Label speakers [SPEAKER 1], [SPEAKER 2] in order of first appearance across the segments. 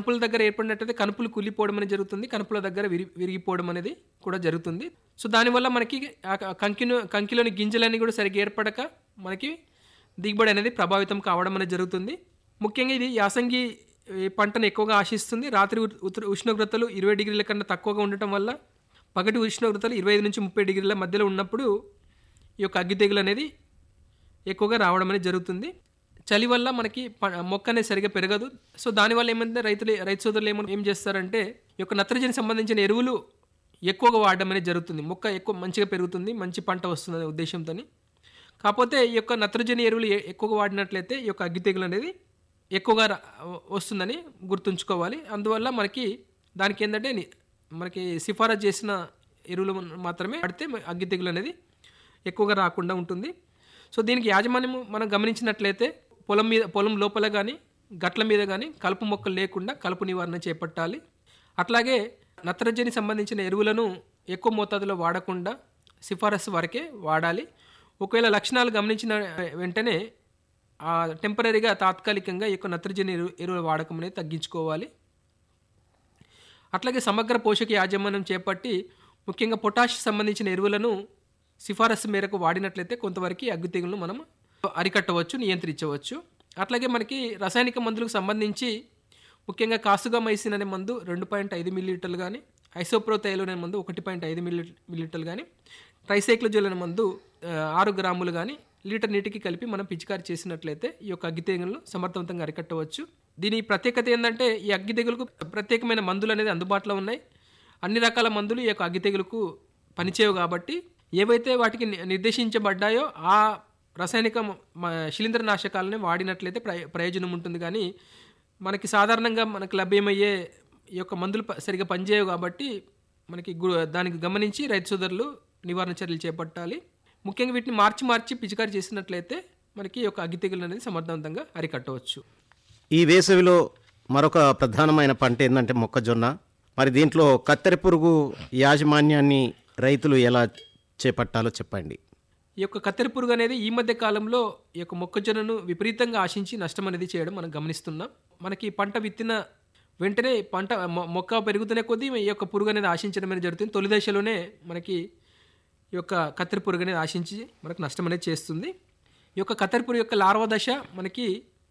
[SPEAKER 1] కనుపుల దగ్గర ఏర్పడినట్టయితే కనుపులు కుళ్ళిపోవడం అనేది జరుగుతుంది కనుపుల దగ్గర విరి విరిగిపోవడం అనేది కూడా జరుగుతుంది సో దానివల్ల మనకి ఆ క- కంకిను కంకిలోని గింజలన్నీ కూడా సరిగ్గా ఏర్పడక మనకి దిగుబడి అనేది ప్రభావితం కావడం అనేది జరుగుతుంది ముఖ్యంగా ఇది యాసంగి ఈ పంటను ఎక్కువగా ఆశిస్తుంది రాత్రి ఉ- ఉత్ర- ఉష్ణోగ్రతలు ఇరవై డిగ్రీల కన్నా తక్కువగా ఉండటం వల్ల పగటి ఉష్ణోగ్రతలు ఇరవై ఐదు నుంచి ముప్పై డిగ్రీల మధ్యలో ఉన్నప్పుడు ఈ యొక్క అగ్గి తెగులు అనేది ఎక్కువగా రావడం అనేది జరుగుతుంది చలి వల్ల మనకి ప- మొక్క అనేది సరిగా పెరగదు సో దానివల్ల ఏమంటే రైతులు రైతు సోదరులు ఏమో ఏం చేస్తారంటే ఈ యొక్క నత్రజని సంబంధించిన ఎరువులు ఎక్కువగా వాడడం అనేది జరుగుతుంది మొక్క ఎక్కువ మంచిగా పెరుగుతుంది మంచి పంట వస్తుంది అనే ఉద్దేశంతో కాకపోతే ఈ యొక్క నత్రజని ఎరువులు ఎ- ఎక్కువగా వాడినట్లయితే ఈ యొక్క అగ్గి తెగులు అనేది ఎక్కువగా రా- వస్తుందని గుర్తుంచుకోవాలి అందువల్ల మనకి దానికి ఏంటంటే ని- మనకి సిఫారసు చేసిన ఎరువులు మాత్రమే వాడితే అగ్గి తెగులు అనేది ఎక్కువగా రాకుండా ఉంటుంది సో దీనికి యాజమాన్యం మనం గమనించినట్లయితే పొలం మీద పొలం లోపల కానీ గట్ల మీద కానీ కలుపు మొక్కలు లేకుండా కలుపు నివారణ చేపట్టాలి అట్లాగే నత్రజని సంబంధించిన ఎరువులను ఎక్కువ మోతాదులో వాడకుండా సిఫారసు వరకే వాడాలి ఒకవేళ లక్షణాలు గమనించిన వెంటనే ఆ టెంపరీగా తాత్కాలికంగా ఈ యొక్క నత్రజని ఎరువు ఎరువుల వాడకం అనేది తగ్గించుకోవాలి అట్లాగే సమగ్ర పోషక యాజమాన్యం చేపట్టి ముఖ్యంగా పొటాష్ సంబంధించిన ఎరువులను సిఫారసు మేరకు వాడినట్లయితే కొంతవరకు అగ్గి తెగులను మనం అరికట్టవచ్చు నియంత్రించవచ్చు అట్లాగే మనకి రసాయనిక మందులకు సంబంధించి ముఖ్యంగా కాసుగా మైసిన్ అనే మందు రెండు పాయింట్ ఐదు మిల్లీలీటర్లు కానీ ఐసోప్రోతైల్ అనే మందు ఒకటి పాయింట్ ఐదు మిల్లీ మిల్లీలీటర్లు కానీ ట్రైసైక్లోజోల్ అనే మందు ఆ, ఆరు గ్రాములు కానీ లీటర్ నీటికి కలిపి మనం పిచికారి చేసినట్లయితే ఈ యొక్క అగ్గి తెగులను సమర్థవంతంగా అరికట్టవచ్చు దీని ప్రత్యేకత ఏంటంటే ఈ అగ్గి తెగులకు ప్రత్యేకమైన మందులు అనేది అందుబాటులో ఉన్నాయి అన్ని రకాల మందులు ఈ యొక్క అగ్గి తెగులకు పనిచేయవు కాబట్టి ఏవైతే వాటికి ని- నిర్దేశించబడ్డాయో ఆ రసాయనిక మ- మ- శిలీంద్రనాశకాలని వాడినట్లయితే ప్రయ ప్రయోజనం ఉంటుంది కానీ మనకి సాధారణంగా మనకు లభ్యమయ్యే ఈ యొక్క మందులు ప- సరిగా పనిచేయవు కాబట్టి మనకి గు- దానికి గమనించి రైతు సోదరులు నివారణ చర్యలు చేపట్టాలి ముఖ్యంగా వీటిని మార్చి మార్చి పిచికారి చేసినట్లయితే మనకి ఈ యొక్క అగ్గి తెగులు అనేది సమర్థవంతంగా అరికట్టవచ్చు
[SPEAKER 2] ఈ వేసవిలో మరొక ప్రధానమైన పంట ఏంటంటే మొక్కజొన్న మరి దీంట్లో కత్తెర పురుగు యాజమాన్యాన్ని రైతులు ఎలా చేపట్టాలో చెప్పండి
[SPEAKER 1] ఈ యొక్క కత్తెర పురుగు అనేది ఈ మధ్య కాలంలో ఈ యొక్క మొక్కజొన్నను విపరీతంగా ఆశించి నష్టం అనేది చేయడం మనం గమనిస్తున్నాం మనకి పంట విత్తిన వెంటనే పంట మొ- మొక్క పెరుగుతున్న కొద్దీ ఈ యొక్క పురుగు అనేది ఆశించడం అనేది జరుగుతుంది తొలి దశలోనే మనకి ఈ యొక్క కత్తెర పురుగు అనేది ఆశించి మనకు నష్టం అనేది చేస్తుంది ఈ యొక్క కత్తెర పురుగు యొక్క లార్వా దశ మనకి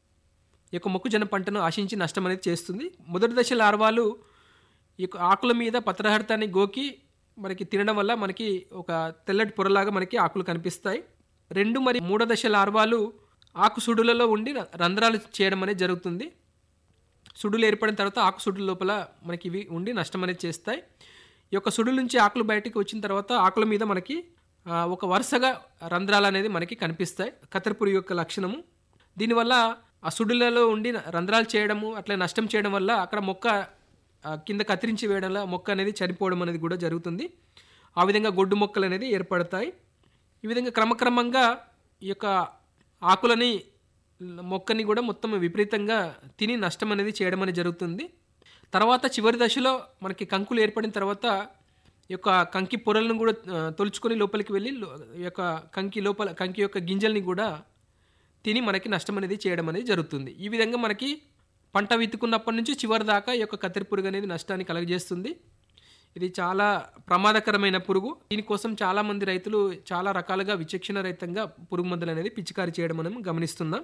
[SPEAKER 1] ఈ యొక్క మొక్కజొన్న పంటను ఆశించి నష్టం అనేది చేస్తుంది మొదటి దశ లార్వాలు ఈ యొక్క ఆకుల మీద పత్రహరితాన్ని గోకి మనకి తినడం వల్ల మనకి ఒక తెల్లటి పొరలాగా మనకి ఆకులు కనిపిస్తాయి రెండు మరి మూడో దశ లార్వాలు ఆకు సుడులలో ఉండి ర- రంధ్రాలు చేయడం అనేది జరుగుతుంది సుడులు ఏర్పడిన తర్వాత ఆకు సుడుల లోపల మనకి ఇవి ఉండి నష్టం అనేది చేస్తాయి ఈ యొక్క సుడుల నుంచి ఆకులు బయటికి వచ్చిన తర్వాత ఆకుల మీద మనకి ఆ, ఒక వరుసగా రంధ్రాలు అనేది మనకి కనిపిస్తాయి కత్తెరపురి యొక్క లక్షణము దీనివల్ల ఆ సుడులలో ఉండి రంధ్రాలు చేయడము అట్లా నష్టం చేయడం వల్ల అక్కడ మొక్క ఆ, కింద కత్తిరించి వేయడం వల్ల మొక్క అనేది చనిపోవడం అనేది కూడా జరుగుతుంది ఆ విధంగా గొడ్డు మొక్కలు అనేది ఏర్పడతాయి ఈ విధంగా క్రమక్రమంగా ఈ యొక్క ఆకులని మొక్కని కూడా మొత్తం విపరీతంగా తిని నష్టం అనేది చేయడం అనేది జరుగుతుంది తర్వాత చివరి దశలో మనకి కంకులు ఏర్పడిన తర్వాత ఈ యొక్క కంకి పొరలను కూడా ఆ, తొలుచుకొని లోపలికి వెళ్ళి లో- ఈ యొక్క కంకి లోపల కంకి యొక్క గింజల్ని కూడా తిని మనకి నష్టం అనేది చేయడం అనేది జరుగుతుంది ఈ విధంగా మనకి పంట విత్తుకున్నప్పటి నుంచి చివరి దాకా ఈ యొక్క కత్తెర పురుగు అనేది నష్టాన్ని కలుగజేస్తుంది ఇది చాలా ప్రమాదకరమైన పురుగు దీనికోసం చాలా మంది రైతులు చాలా రకాలుగా విచక్షణ రహితంగా పురుగు మందులు అనేది పిచికారి చేయడం మనం గమనిస్తున్నాం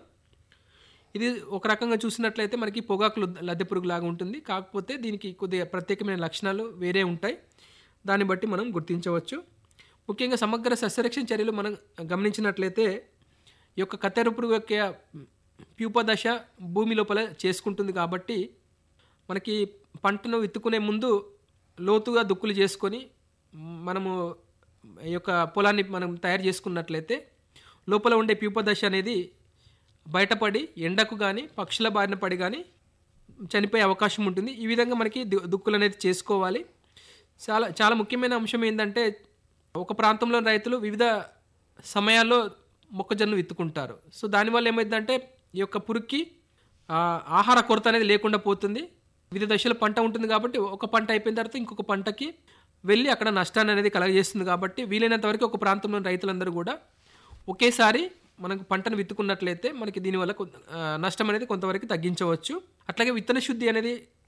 [SPEAKER 1] ఇది ఒక రకంగా చూసినట్లయితే మనకి పొగాకు లుద్- లద్దె పురుగు లాగా ఉంటుంది కాకపోతే దీనికి కొద్దిగా ప్రత్యేకమైన లక్షణాలు వేరే ఉంటాయి దాన్ని బట్టి మనం గుర్తించవచ్చు ముఖ్యంగా సమగ్ర సస్యరక్షణ చర్యలు మనం గమనించినట్లయితే ఈ యొక్క కత్తెర పురుగు యొక్క ప్యూప దశ భూమి లోపల చేసుకుంటుంది కాబట్టి మనకి పంటను విత్తుకునే ముందు లోతుగా దుక్కులు చేసుకొని మనము ఈ యొక్క పొలాన్ని మనం తయారు చేసుకున్నట్లయితే లోపల ఉండే ప్యూప దశ అనేది బయటపడి ఎండకు కానీ పక్షుల బారిన పడి కానీ చనిపోయే అవకాశం ఉంటుంది ఈ విధంగా మనకి దు- దుక్కులు అనేది చేసుకోవాలి చాలా చాలా ముఖ్యమైన అంశం ఏంటంటే ఒక ప్రాంతంలో రైతులు వివిధ సమయాల్లో మొక్కజొన్న విత్తుకుంటారు సో దానివల్ల ఏమైందంటే ఈ యొక్క పురుగుకి ఆ, ఆహార కొరత అనేది లేకుండా పోతుంది వివిధ దశల పంట ఉంటుంది కాబట్టి ఒక పంట అయిపోయిన తర్వాత ఇంకొక పంటకి వెళ్ళి అక్కడ నష్టాన్ని అనేది కలగజేస్తుంది కాబట్టి వీలైనంత వరకు ఒక ప్రాంతంలోని రైతులందరూ కూడా ఒకేసారి మనకు పంటను విత్తుకున్నట్లయితే మనకి దీనివల్ల కొంత- ఆ, నష్టం అనేది కొంతవరకు తగ్గించవచ్చు అట్లాగే విత్తన శుద్ధి అనేది